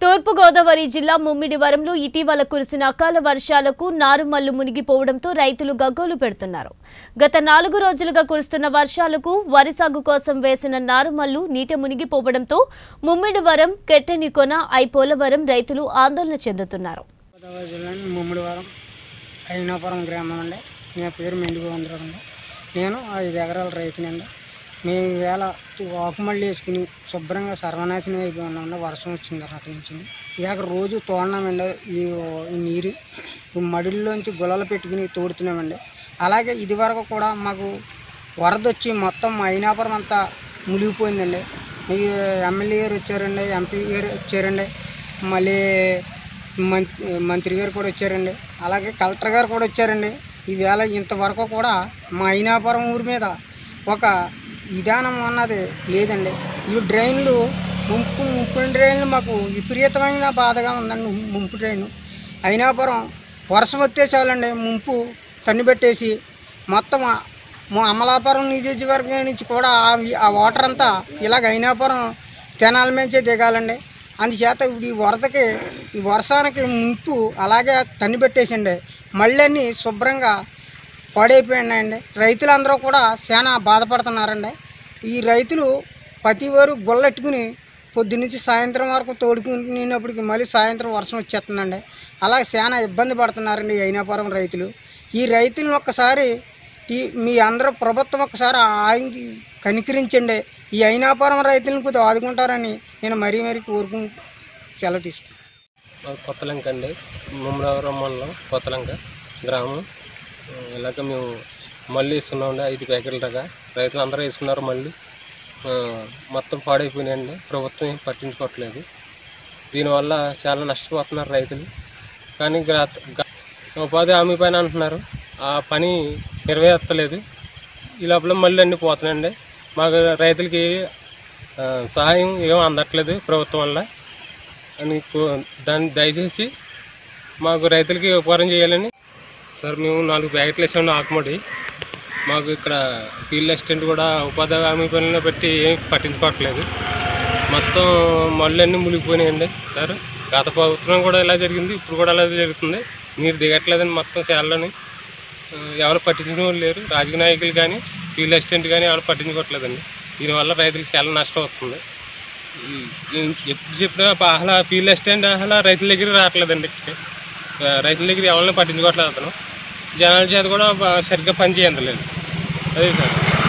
తూర్పుగోదావరి జిల్లా ముమ్మిడివరంలో ఇటీవల కురిసిన అకాల వర్షాలకు నారుమల్లు మునిగిపోవడంతో రైతులు గగ్గోలు పెడుతున్నారు గత నాలుగు రోజులుగా కురుస్తున్న వర్షాలకు వరి సాగు కోసం వేసిన నారుమల్లు నీట మునిగిపోవడంతో ముమ్మిడివరం కెట్టెనికొన ఐపోలవరం రైతులు ఆందోళన చెందుతున్నారు గోదావరి జిల్లాని ముమ్మిడివరం అయినాపురం గ్రామం అండి నా పేరు మెండిగోవిందరావు అండి నేను ఐదు ఎకరాల రైతునండి మేము ఈవేళ ఆకుమల్లి వేసుకుని శుభ్రంగా సర్వనాశనం అయిపోయి ఉన్నామండి వర్షం వచ్చింది తర్వాత నుంచి ఇక రోజు తోడినామండి ఈ ఈ నీరు ఈ మడుల్లోంచి గులలు పెట్టుకుని తోడుతున్నామండి అలాగే ఇది వరకు కూడా మాకు వరద వచ్చి మొత్తం మా అయినాపురం అంతా మునిగిపోయిందండి ఈ ఎమ్మెల్యే గారు వచ్చారండి ఎంపీ గారు వచ్చారండి మళ్ళీ మంత్రి మంత్రి గారు కూడా వచ్చారండి అలాగే కలెక్టర్ గారు కూడా వచ్చారండి ఈవేళ ఇంతవరకు కూడా మా అయినాపురం ఊరి మీద ఒక విధానం అన్నది లేదండి ఈ డ్రైన్లు ముంపు ముంపు డ్రైన్లు మాకు విపరీతమైన బాధగా ఉందండి ముంపు డ్రైన్ అయినాపురం వర్షం వస్తే చాలండి ముంపు తన్నిపెట్టేసి మొత్తం ఆ- మా అమలాపురం నియోజకవర్గం నుంచి కూడా ఆ- ఆ వాటర్ అంతా ఇలాగ అయినాపురం తెనాల మించే దిగాలండి అందుచేత ఇప్పుడు ఈ వరదకి ఈ వర్షానికి ముంపు అలాగే తన్ని పెట్టేసండి మళ్ళీ శుభ్రంగా పాడైపోయినాయండి రైతులందరూ కూడా చాలా బాధపడుతున్నారండి ఈ రైతులు ప్రతి వారు గొల్లెట్టుకుని పొద్దున్నుంచి సాయంత్రం వరకు తోడుకునేటప్పటికి మళ్ళీ సాయంత్రం వర్షం వచ్చేస్తుందండి అలా చాలా ఇబ్బంది పడుతున్నారండి ఈ అయినాపురం రైతులు ఈ రైతులను ఒక్కసారి ఈ మీ అందరూ ప్రభుత్వం ఒకసారి ఆయన కనికరించండి ఈ అయినాపురం రైతులను కొద్దిగా ఆదుకుంటారని నేను మరీ మరీ కోరుకు సెలవు తీసుకుంటాను మాది కొత్తలంక అండి ముమ్మడవరం మండలం కొత్తలంక గ్రామం ఆ, ఇలాగ మేము మళ్ళీ వేసుకున్నామండి ఐదు ప్యాకెట్ల దాకా రైతులు అందరూ వేసుకున్నారు మళ్ళీ ఆ, మొత్తం పాడైపోయినాయండి ప్రభుత్వం ఏం పట్టించుకోవట్లేదు దీనివల్ల చాలా నష్టపోతున్నారు రైతులు కానీ గ్రా- గ- ఉపాధి హామీ పైన అంటున్నారు ఆ పని నెరవేర్తలేదు ఈ లోపల మళ్ళీ అన్నీ పోతున్నాయండి మాకు రైతులకి ఆ, సహాయం ఏం అందట్లేదు ప్రభుత్వం వల్ల అని కో- దాన్ని దయచేసి మాకు రైతులకి ఉపకారం చేయాలని సార్ మేము నాలుగు ప్యాకెట్లు వేసాము ఆకుమడి మాకు ఇక్కడ ఫీల్డ్ అసిస్టెంట్ కూడా ఉపాధి హామీ పనులను పెట్టి ఏం పట్టించుకోవట్లేదు మొత్తం మళ్ళీ అన్నీ మునిగిపోయినాయండి సార్ గత ప్రభుత్వం కూడా ఇలా జరిగింది ఇప్పుడు కూడా అలా జరుగుతుంది నీరు దిగట్లేదని మొత్తం చేయాలని ఎవరు పట్టించుకునే వాళ్ళు లేరు రాజకీయ నాయకులు కానీ ఫీల్డ్ అసిస్టెంట్ కానీ ఎవరు పట్టించుకోవట్లేదండి దీనివల్ల రైతులకు చాలా నష్టం వస్తుంది ఈ- ఈ- ఎప్పుడు చెప్పినా అసలు ఫీల్డ్ అసిస్టెంట్ అసలు రైతుల దగ్గర రావట్లేదండి ఇక్కడికి. ఆ, రైతుల దగ్గర ఎవరిని పట్టించుకోవట్లేదు అతను జనాల చేత కూడా బా- సరిగ్గా పని చేయంతలేదు అదే సార్